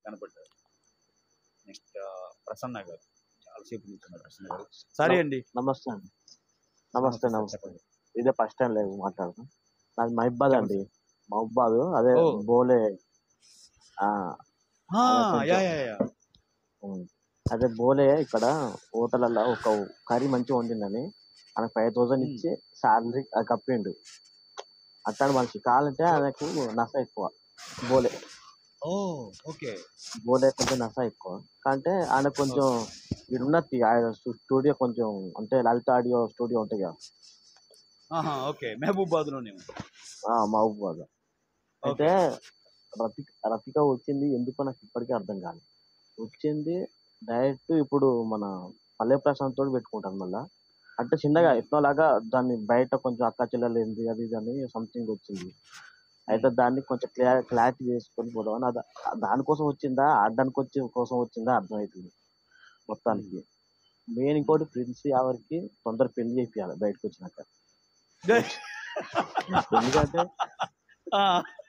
కనపడ్డారు next Prasanna గారు చాలాసేపు నుంచి ప్రసన్న గారు సారీ అండి నమస్తే అండి నమస్తే నమస్తే చెప్పండి ఇదే ఫస్ట్ టైం లేదు మాట్లాడతాం నాది మహిబాద్ అండి మహిబాద్ అదే ఓ. బోలే ఆ, ఆ, కొంచెం- యా యా యా ఉమ్. అదే బోలే ఇక్కడ హోటల్లో ఒక కర్రీ మంచిగా వండిందని ఆయనకు ఫైవ్ థౌసండ్ ఉమ్. ఇచ్చి శాలరీ అది కప్పిండు అట్లాంటి మనిషి కావాలంటే ఆయనకు నస ఎక్కువ బోలే ఓ ఓకే బోలే కొంచెం నస ఎక్కువ అంటే ఆయన కొంచెం ఇడున్నది ఆయన స్టూడియో కొంచెం అంటే లలిత ఆడియో స్టూడియో ఉంటాయి కదా ఆహా ఓకే మహబూబాద్ లోనే ఆ, మహబూబాద్ అయితే రఫిక్ రఫిక వచ్చింది ఎందుకో నాకు ఇప్పటికీ అర్థం కాదు వచ్చింది డైరెక్ట్ ఇప్పుడు మన పల్లె ప్రశాంత్ తోటి పెట్టుకుంటాను మళ్ళా అంటే చిన్నగా ఎట్లోలాగా దాన్ని బయట కొంచెం అక్క చెల్లెలు ఏంది అది ఇది అని సంథింగ్ వచ్చింది అయితే దాన్ని కొంచెం క్లియా క్లారిటీ చేసుకొని పోదాం అది దానికోసం వచ్చిందా ఆడడానికి వచ్చి కోసం వచ్చిందా అర్థమవుతుంది మొత్తానికి మెయిన్ ఇంకోటి ప్రిన్స్ ఎవరికి తొందర పెళ్లి చేయాలి బయటకు వచ్చినాక ఎందుకంటే ఆ,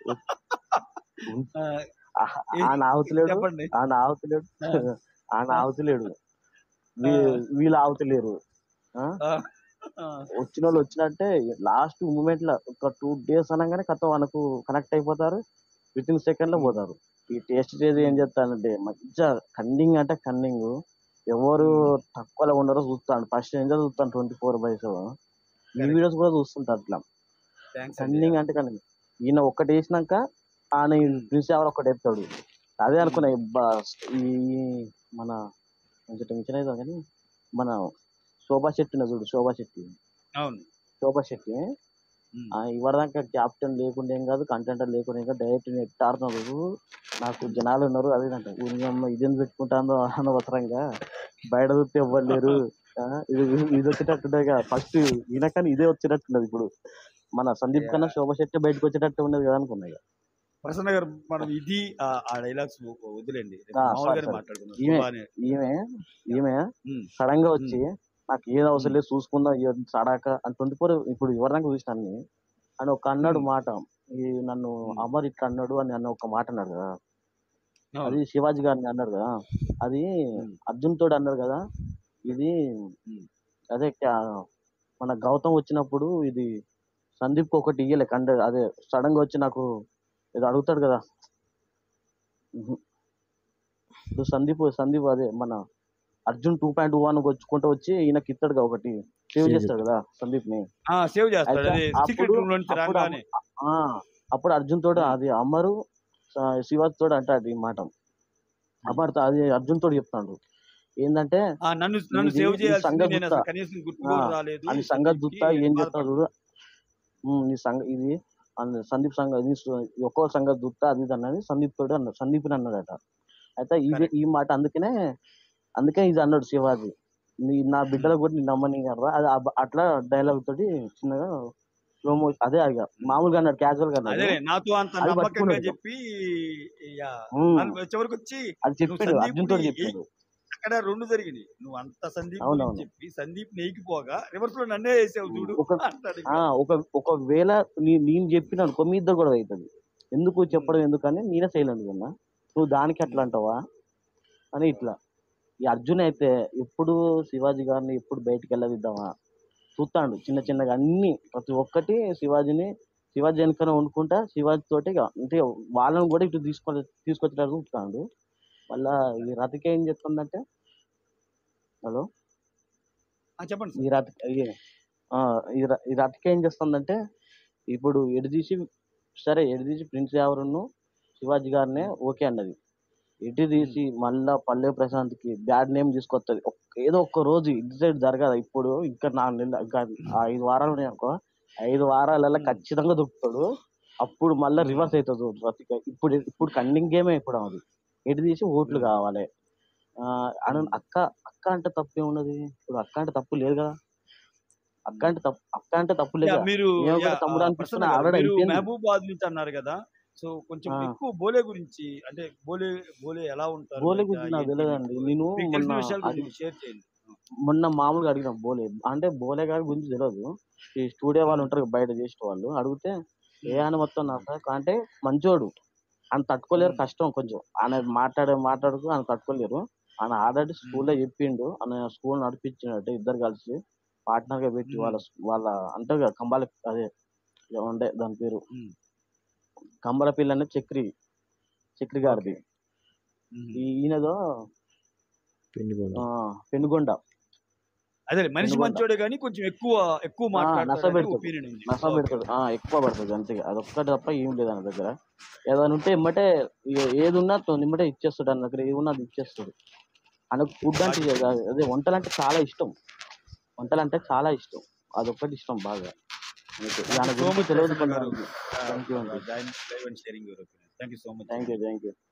ఉం- ఆ, ఆ- ఆ నావుతలేడు చెప్పండి ఆ ఆవుతలేడు ఆ. ఆ ఆవుతలేడు వీ- వీళ్ళు ఆవుతలేరు ఆ? ఆ, ఆ, వచ్చిన వాళ్ళు వచ్చినట్టే లాస్ట్ మూమెంట్ లో ఒక టూ డేస్ అనగానే కథ మనకు కనెక్ట్ అయిపోతారు విత్ ఇన్ సెకండ్ లో పోతారు ఈ టేస్ట్ చేసి ఏం చేస్తానంటే మంచిగా కన్నింగ్ అంటే కన్నింగ్ ఎవరు తక్కువలో ఉండరో చూస్తాను ఫస్ట్ ఏం చూస్తాను ట్వంటీ ఫోర్ బై సెవెన్ ఈ Correct. వీడియోస్ కూడా చూస్తుంటారు అట్లా థ్యాంక్స్ అండి కన్నింగ్ అంటే కన్నింగ్ ఈయన ఒక్కటి వేసినాక ఆయన ప్రిన్స్ ఎవరు ఒకటి ఎత్తాడు అదే అనుకున్నా ఇబ్బా, ఈ మన కొంచెం టెన్షన్ అవుతుంది కానీ మన శోభా శెట్టి ఉన్నది చూడు శోభా శెట్టి అవును శోభా శెట్టి ఉమ్. ఆ, ఇవ్వడానికి క్యాప్టెన్ లేకుండా ఏం కాదు కంటెంట్ లేకుండా ఏం కాదు డైరెక్ట్ నెట్ ఆడుతున్నారు నాకు జనాలు ఉన్నారు అదే అంట ఊరికమ్మ ఇదేం పెట్టుకుంటాను అనవసరంగా బయట చూస్తే ఎవ్వరు లేరు ఆ, ఇది ఇది వచ్చేటట్టుండే ఫస్ట్ ఈయన కానీ ఇదే వచ్చేటట్టున్నది ఇప్పుడు మన సందీప్ కన్నా శోభా శెట్టి బయటకు వచ్చేటట్టు ఉన్నది కదా అనుకున్నా ఇక. ప్రసన్న గారు మనం ఇది ఆ, ఆ డైలాగ్స్ వదిలేండి రేపు ఆ, మామూలుగానే sorry, sorry. మాట్లాడుకుందాం ఈమె- శోభానే. ఈమె ఈమె ఉమ్. సడన్ గా వచ్చి నాకు ఏది అవసరం లేదు చూసుకుందా సడాక అని ట్వంటీ ఫోర్ ఇప్పుడు ఎవరిదాకా చూసినాన్ని అని ఒక అన్నాడు Hmm. మాట ఈ నన్ను Hmm. అమర్ ఇట్లా అన్నాడు అని అన్న ఒక మాట అన్నాడు కదా అవును. అది శివాజీ గారిని అన్నారు కదా అది Hmm. అర్జున్ తోడు అన్నారు కదా ఇది Hmm. అదే క్యా- మన గౌతమ్ వచ్చినప్పుడు ఇది సందీప్ ఒకటి ఇయ్యలే కండ అదే సడన్ గా వచ్చి నాకు ఏదో అడుగుతాడు కదా ఉహు. ఇప్పుడు సందీప్ సందీప్ అదే మన అర్జున్ టూ పాయింట్ వన్ వచ్చుకుంటూ వచ్చి ఈయనకి ఇస్తాడు కదా ఒకటి సేవ్ Save చేస్తాడు కదా సందీప్ ని ఆ, సేవ్ చేస్తాడు అయితే అది అప్పుడు- సీక్రెట్ రూమ్ లో నుంచి అప్పుడు రాగానే ఆ, అప్పుడు అర్జున్ తోడు Hmm. అది అమరు స- శివాజీ తోడు అంటాడు ఈ మాట అమర్ తో- అది అర్జున్ తోడు చెప్తాడు ఏంటంటే ఆ, నన్ను నన్ను ఇది- సేవ్ ఇది చేయాల్సింది సంగతి నేను అసలు చూస్తా. కనీసం గుర్తు ఆ, కూడా రాలేదు అని ఈ సంగతి సందీప్కి చూస్తా ఏం బాధపడ్డా. చెప్తాడు ఉమ్, నీ సంగ ఇది అన్న- సందీప్ సంగ ఇది సు- ఒక్కో సంగతి చూస్తా అది ఇది అన్నది సందీప్ తోడు అన్నాడు సందీప్ అన్నాడట అయితే ఇది Correct. ఈ మాట అందుకనే అందుకే ఇది అన్నాడు శివాజీ నీ నా బిడ్డలకు కూడా నీ నమ్మని కదా అది అబ్- అట్లా డైలాగ్ తోటి చిన్నగా స్లో మోషన్ అదే ఇక మామూలుగా అన్నాడు క్యాజువల్ గా అన్నాడు అదే నాతో అంత అది నమ్మకంగా పట్టుకున్నాడు. చెప్పి యా, ఉమ్, నన్ను చివరికి వచ్చి అది చెప్పాడు సందీప్ని అర్జున్ తోడు చెప్పాడు అక్కడ రెండు జరిగినాయి నువ్వు అంత సందీప్ అవునవును. గురించి చెప్పి సందీప్ నెయ్యిపోగా రివర్స్ లో నన్నే వేసావు చూడు ఒక- అంటాడు ఆ, ఒక ఒకవేళ నీ- నేను చెప్పిన అనుకో మీ ఇద్దరు కూడా అవుతుంది ఎందుకు చెప్పడం ఎందుకని నేనే సైలెంట్ ఉన్నా నువ్వు దానికి అట్లా అంటావా అని ఇట్లా ఈ అర్జున్ అయితే ఎప్పుడు శివాజీ గారిని ఎప్పుడు బయటికి వెళ్ళవిద్దామా చూస్తాడు చిన్న చిన్నగా అన్ని ప్రతి ఒక్కటి శివాజీని శివాజీ వెనకనే వండుకుంటా శివాజీ తోటి ఇక అంటే వాళ్ళని కూడా ఇటు తీసుకొ తీసుకొచ్చేటట్టు చూస్తాడు మళ్ళా ఈ రతిక ఏం చెప్తుందంటే హలో ఆ, చెప్పండి ఈ సార్ రథ ఈ- ఆ, ఈ ర- ఈ రథక ఏం చేస్తుందంటే ఇప్పుడు ఎడదీసి సరే ఎడదీసి ప్రిన్స్ ఎవరును శివాజీ గారినే ఓకే అన్నది ఎటు తీసి మళ్ళా పల్లె ప్రశాంత్ కి బ్యాడ్ నేమ్ తీసుకొస్తుంది ఏదో ఒక్క రోజు ఇటు సైడ్ జరగదు ఇప్పుడు ఇంకా నాలుగు నెలలు ఇంకా ఐదు వారాలు ఉన్నాయి అనుకో ఐదు వారాలలో Hmm. ఖచ్చితంగా దొరుకుతాడు అప్పుడు మళ్ళీ రివర్స్ అవుతుంది చూడు రతిక ఇప్పుడు ఇప్పుడు కన్నింగ్ గేమే ఇప్పుడు అది ఎటు తీసి ఓట్లు Hmm. కావాలి ఆ, అను Hmm. అక్క అక్క అంటే తప్పు ఏమున్నది ఇప్పుడు అక్క అంటే తప్పు లేదు కదా అక్క అంటే తప్పు అక్క అంటే తప్పు లేదు యా, కదా. మీరు నేను కూడా యా, తమ్ముడు ఆ, అనిపిస్తున్నా, ప్రసన్న గారు, ఆల్రెడీ మీరు అయిపోయింది. మహబూబాద్ నుంచి అన్నారు కదా సో కొంచెం ఆ. ఎక్కువ బోలే గురించి అంటే బోలే బోలే ఎలా ఉంటారు బోలే బయట, గురించి నాకు ఏంటి తెలియదండి మీకు- నేను మీకు తెలిసిన మొన్న విషయాలు అది కొంచెం షేర్ చేయండి మొన్న మామూలుగా అడిగిన బోలే అంటే బోలే గారి గురించి తెలియదు ఈ స్టూడియో వాళ్ళు ఉంటారు కదా బయట చేసే వాళ్ళు అడిగితే ఏ అని మొత్తం నాకు అంటే మంచోడు ఆయన తట్టుకోలేరు ఉమ్. కష్టం కొంచెం ఆయన మాట్లాడే మాట్లాడుకు ఆయన తట్టుకోలేరు ఆయన ఆల్రెడీ స్కూల్లో చెప్పిండు ఆయన స్కూల్ నడిపించినట్టు ఇద్దరు కలిసి పార్ట్నర్ గా పెట్టి ఉమ్. వాళ్ళ వాళ్ళ అంటే కదా కంబాల అదే ఏమో ఉండే దాని పేరు ఉమ్. కంబల పిల్ల అనేది చక్రి చక్రి గారిది ఉమ్. ఈ- ఈయనదో పెండిగొండ ఆ, పెనుగొండ అదే మనిషి పెనుగొండ. మంచోడే కానీ కొంచెం ఎక్కువ ఎక్కువ నస మాట్లాడతాడు పెడతాడు. ఒపీనియన్ ఉంది నష్టం పెడుతుంది ఆ, ఎక్కువ పడుతుంది అంతే అదొక్కటి తప్ప ఏం లేదు ఆయన దగ్గర ఏదైనా ఉంటే ఇమ్మటే ఏ- ఏది ఉన్నా తో- ఇమ్మటే ఇచ్చేస్తాడు ఆయన దగ్గర ఏది ఉన్నా అది ఇచ్చేస్తాడు ఆయనకు ఫుడ్ అంటే ఇక అదే వంటలు అంటే చాలా ఇష్టం వంటలు అంటే చాలా ఇష్టం అదొక్కటి ఇష్టం బాగా అంతే. ఆయన so గురించి much, తెలియదు ప్రసన్న గారు. కొంతమందికి. Thank you అండి. Join live and sharing your opinion thank you so much thank you thank you